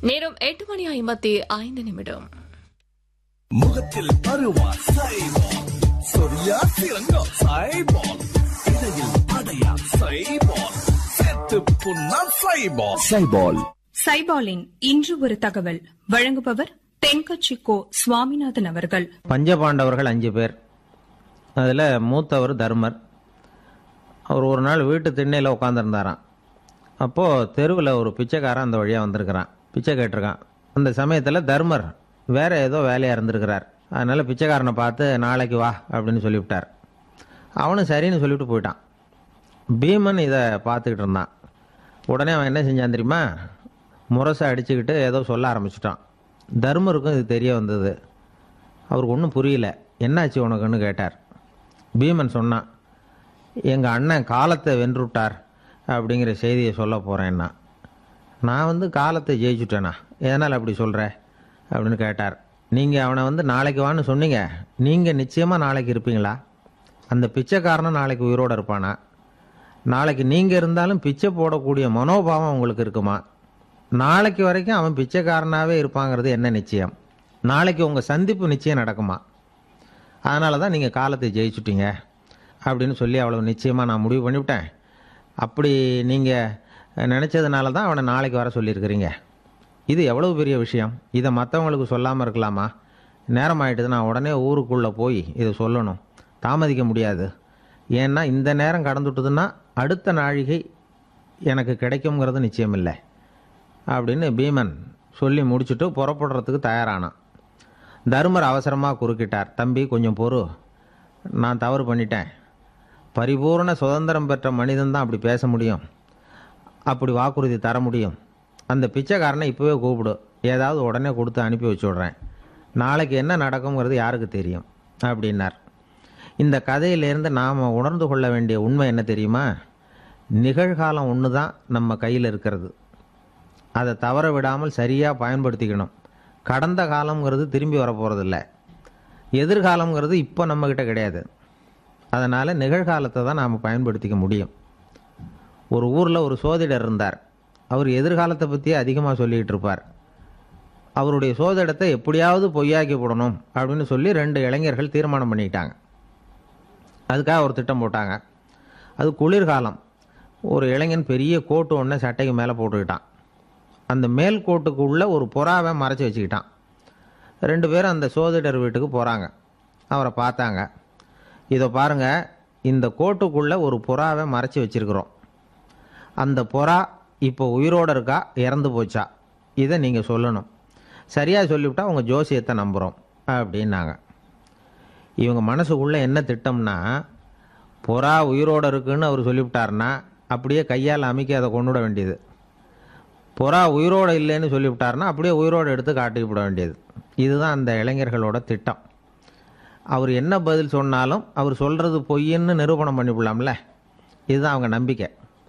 நேரம் எட்டு மணி ஐம்பத்தி ஐந்து நிமிடம் முகத்தில் பருவா சைபால் சொரியா சிறங்கா சைபால் இடையில் அடையா சைபால் செத்து புண்ணா சைபால் சைபால் சைபாலின் இன்று ஒரு தகவல் வழங்குபவர் தென்கட்சி கோ சுவாமிநாதன் அவர்கள் பஞ்சபாண்டவர்கள் அஞ்சு பேர் அதில் மூத்தவர் தர்மர் அவர் ஒரு நாள் வீட்டு திண்ணையில் உட்காந்துருந்தாராம் அப்போது தெருவில் ஒரு பிச்சைக்காரன் அந்த வழியாக வந்திருக்கிறான் பிச்சை கேட்டிருக்கான் அந்த சமயத்தில் தர்மர் வேற ஏதோ வேலையாக இருந்திருக்கிறார் அதனால் பிச்சைக்காரனை பார்த்து நாளைக்கு வா அப்படின்னு சொல்லிவிட்டார் அவனும் சரின்னு சொல்லிவிட்டு போயிட்டான் பீமன் இதை பார்த்துக்கிட்டு இருந்தான் உடனே அவன் என்ன செஞ்சான் தெரியுமா முரசை அடிச்சுக்கிட்டு ஏதோ சொல்ல ஆரம்பிச்சிட்டான் தர்மருக்கும் இது தெரிய வந்தது அவருக்கு ஒன்றும் புரியல என்னாச்சு உனக்குன்னு கேட்டார் பீமன் சொன்னான் எங்கள் அண்ணன் காலத்தை வென்றுட்டார் அப்படிங்கிற செய்தியை சொல்ல போகிறேன்னா நான் வந்து காலத்தை ஜெயிச்சுட்டேனா எதனால் அப்படி சொல்கிற அப்படின்னு கேட்டார் நீங்கள் அவனை வந்து நாளைக்கு வான்னு சொன்னீங்க நீங்கள் நிச்சயமாக நாளைக்கு இருப்பீங்களா அந்த பிச்சைக்காரனும் நாளைக்கு உயிரோடு இருப்பானா நாளைக்கு நீங்கள் இருந்தாலும் பிச்சை போடக்கூடிய மனோபாவம் உங்களுக்கு இருக்குமா நாளைக்கு வரைக்கும் அவன் பிச்சைக்காரனாகவே இருப்பாங்கிறது என்ன நிச்சயம் நாளைக்கு உங்கள் சந்திப்பு நிச்சயம் நடக்குமா அதனால தான் நீங்கள் காலத்தை ஜெயிச்சுட்டீங்க அப்படின்னு சொல்லி அவ்வளவு நிச்சயமாக நான் முடிவு பண்ணிவிட்டேன் அப்படி நீங்கள் நினச்சதுனால தான் அவனை நாளைக்கு வர சொல்லியிருக்கிறீங்க இது எவ்வளவு பெரிய விஷயம் இதை மற்றவங்களுக்கு சொல்லாமல் இருக்கலாமா நேரம் ஆயிட்டுது நான் உடனே ஊருக்குள்ளே போய் இதை சொல்லணும் தாமதிக்க முடியாது ஏன்னா இந்த நேரம் கடந்துட்டுதுன்னா அடுத்த நாழிகை எனக்கு கிடைக்குங்கிறது நிச்சயம் இல்லை அப்படின்னு பீமன் சொல்லி முடிச்சுட்டு புறப்படுறதுக்கு தயாரானான் தருமர் அவசரமாக குறுக்கிட்டார் தம்பி கொஞ்சம் பொறு நான் தவறு பண்ணிட்டேன் பரிபூர்ண சுதந்திரம் பெற்ற மனிதன் தான் அப்படி பேச முடியும் அப்படி வாக்குறுதி தர முடியும் அந்த பிச்சைக்காரனை இப்போவே கூப்பிடு ஏதாவது உடனே கொடுத்து அனுப்பி வச்சு விட்றேன் நாளைக்கு என்ன நடக்குங்கிறது யாருக்கு தெரியும் அப்படின்னார் இந்த கதையிலேருந்து நாம் உணர்ந்து கொள்ள வேண்டிய உண்மை என்ன தெரியுமா நிகழ்காலம் ஒன்று தான் நம்ம கையில் இருக்கிறது அதை தவற விடாமல் சரியாக பயன்படுத்திக்கணும் கடந்த காலம்ங்கிறது திரும்பி வர போகிறதில்ல எதிர்காலம்ங்கிறது இப்போ நம்மக்கிட்ட கிடையாது அதனால் நிகழ்காலத்தை தான் நாம் பயன்படுத்திக்க முடியும் ஒரு ஊரில் ஒரு சோதிடர் இருந்தார் அவர் எதிர்காலத்தை பற்றியே அதிகமாக சொல்லிக்கிட்டு இருப்பார் அவருடைய சோதிடத்தை எப்படியாவது பொய்யாக்கி போடணும் அப்படின்னு சொல்லி ரெண்டு இளைஞர்கள் தீர்மானம் பண்ணிக்கிட்டாங்க அதுக்காக ஒரு திட்டம் போட்டாங்க அது குளிர்காலம் ஒரு இளைஞன் பெரிய கோட்டு ஒன்று சட்டைக்கு மேலே போட்டுக்கிட்டான் அந்த மேல் கோட்டுக்குள்ளே ஒரு புறாவை மறைச்சி வச்சுக்கிட்டான் ரெண்டு பேரும் அந்த சோதிடர் வீட்டுக்கு போகிறாங்க அவரை பார்த்தாங்க இதை பாருங்கள் இந்த கோட்டுக்குள்ளே ஒரு புறாவை மறைச்சி வச்சிருக்கிறோம் அந்த புறா இப்போ உயிரோடு இருக்கா இறந்து போச்சா இதை நீங்கள் சொல்லணும் சரியாக சொல்லிவிட்டா உங்கள் ஜோசியத்தை நம்புகிறோம் அப்படின்னாங்க இவங்க மனசுக்குள்ளே என்ன திட்டம்னா புறா உயிரோடு இருக்குன்னு அவர் சொல்லிவிட்டாருன்னா அப்படியே கையால் அமைக்க அதை கொண்டு விட வேண்டியது புறா உயிரோடு இல்லைன்னு சொல்லிவிட்டாருன்னா அப்படியே உயிரோடு எடுத்து காட்டி விட வேண்டியது இதுதான் அந்த இளைஞர்களோட திட்டம் அவர் என்ன பதில் சொன்னாலும் அவர் சொல்கிறது பொய்ன்னு நிரூபணம் பண்ணிவிடலாம்ல இதுதான் அவங்க நம்பிக்கை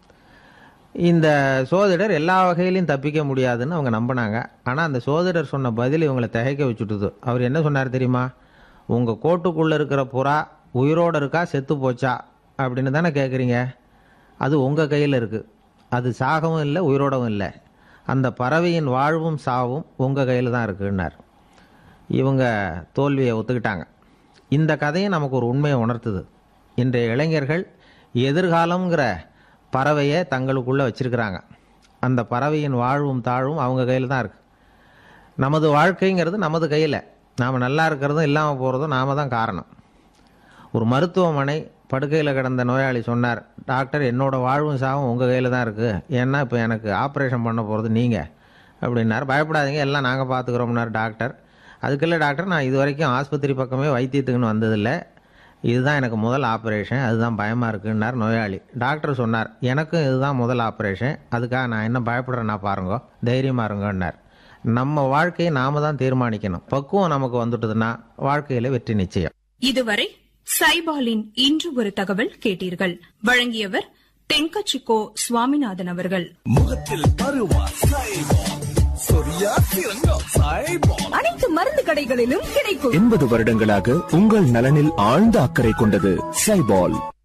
இந்த சோதிடர் எல்லா வகையிலையும் தப்பிக்க முடியாதுன்னு அவங்க நம்பினாங்க ஆனால் அந்த சோதிடர் சொன்ன பதில் இவங்களை திகைக்க வச்சுட்டுது அவர் என்ன சொன்னார் தெரியுமா உங்கள் கோட்டுக்குள்ளே இருக்கிற புறா உயிரோடு இருக்கா செத்து போச்சா அப்படின்னு தானே கேட்குறீங்க அது உங்கள் கையில் இருக்குது அது சாகவும் இல்லை உயிரோடவும் இல்லை அந்த பறவையின் வாழ்வும் சாவும் உங்கள் கையில் தான் இருக்குன்னார் இவங்க தோல்வியை ஒத்துக்கிட்டாங்க இந்த கதையும் நமக்கு ஒரு உண்மையை உணர்த்துது இன்றைய இளைஞர்கள் எதிர்காலங்கிற பறவையை தங்களுக்குள்ளே வச்சிருக்கிறாங்க அந்த பறவையின் வாழ்வும் தாழ்வும் அவங்க கையில் தான் இருக்குது நமது வாழ்க்கைங்கிறது நமது கையில் நாம் நல்லா இருக்கிறதும் இல்லாமல் போகிறதும் நாம தான் காரணம் ஒரு மருத்துவமனை படுக்கையில் கிடந்த நோயாளி சொன்னார் டாக்டர் என்னோட வாழ்வும் சாவும் உங்கள் கையில் தான் இருக்குது ஏன்னா இப்போ எனக்கு ஆப்ரேஷன் பண்ண போகிறது நீங்கள் அப்படின்னார் பயப்படாதீங்க எல்லாம் நாங்கள் பார்த்துக்குறோம்னார் டாக்டர் அதுக்குள்ள டாக்டர் நான் இது வரைக்கும் ஆஸ்பத்திரி பக்கமே வைத்தியத்துக்குன்னு வந்ததில்லை இதுதான் எனக்கு முதல் ஆப்ரேஷன் அதுதான் பயமாக இருக்குன்னார் நோயாளி டாக்டர் சொன்னார் எனக்கும் இதுதான் முதல் ஆப்ரேஷன் அதுக்காக நான் என்ன பயப்படுறேன்னா பாருங்க தைரியமாக இருங்கன்னார் நம்ம வாழ்க்கையை நாம தான் தீர்மானிக்கணும் பக்குவம் நமக்கு வந்துட்டுதுன்னா வாழ்க்கையில் வெற்றி நிச்சயம் இதுவரை சைபாலின் இன்று ஒரு தகவல் கேட்டீர்கள் வழங்கியவர் தென்கட்சி கோ சுவாமிநாதன் அவர்கள் முகத்தில் பருவா சைபால் சொரியா சிறங்கா சைபால் அனைத்து மருந்து கடைகளிலும் கிடைக்கும் எண்பது வருடங்களாக உங்கள் நலனில் ஆழ்ந்த அக்கறை கொண்டது சைபால்